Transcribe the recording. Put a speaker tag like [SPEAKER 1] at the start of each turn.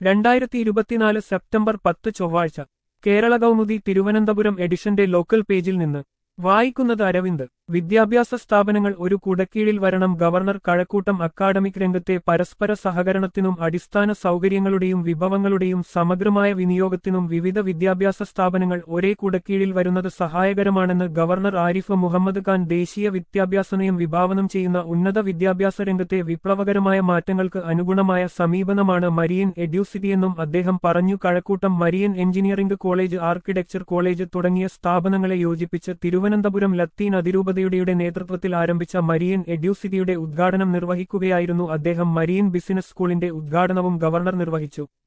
[SPEAKER 1] രണ്ടായിരത്തി ഇരുപത്തിനാല് സെപ്റ്റംബർ പത്ത് ചൊവ്വാഴ്ച കേരള കൗമുദി തിരുവനന്തപുരം എഡിഷന്റെ ലോക്കൽ പേജിൽ നിന്ന് വായിക്കുന്നത് അരവിന്ദ് വിദ്യാഭ്യാസ സ്ഥാപനങ്ങൾ ഒരു കുടക്കീഴിൽ വരണം ഗവർണർ കഴക്കൂട്ടം അക്കാഡമിക് രംഗത്തെ പരസ്പര സഹകരണത്തിനും അടിസ്ഥാന സൗകര്യങ്ങളുടെയും വിഭവങ്ങളുടെയും സമഗ്രമായ വിനിയോഗത്തിനും വിവിധ വിദ്യാഭ്യാസ സ്ഥാപനങ്ങൾ ഒരേ കുടക്കീഴിൽ വരുന്നത് സഹായകരമാണെന്ന് ഗവർണർ ആരിഫ് മുഹമ്മദ് ഖാൻ ദേശീയ വിദ്യാഭ്യാസ നയം വിഭാവനം ചെയ്യുന്ന ഉന്നത വിദ്യാഭ്യാസ രംഗത്തെ വിപ്ലവകരമായ മാറ്റങ്ങൾക്ക് അനുഗുണമായ സമീപനമാണ് മരിയൻ എഡ്യൂസിറ്റിയെന്നും അദ്ദേഹം പറഞ്ഞു Kazhakoottam Marian engineering college architecture college തുടങ്ങിയ സ്ഥാപനങ്ങളെ യോജിപ്പിച്ച് തിരുവനന്തപുരം ലത്തീൻ അതിരൂപതയുടെ നേതൃത്വത്തിൽ ആരംഭിച്ച മരിയൻ എഡ്യൂസിറ്റിയുടെ ഉദ്ഘാടനം നിർവഹിക്കുകയായിരുന്നു അദ്ദേഹം മരിയൻ ബിസിനസ് സ്കൂളിന്റെ ഉദ്ഘാടനവും ഗവർണർ നിർവഹിച്ചു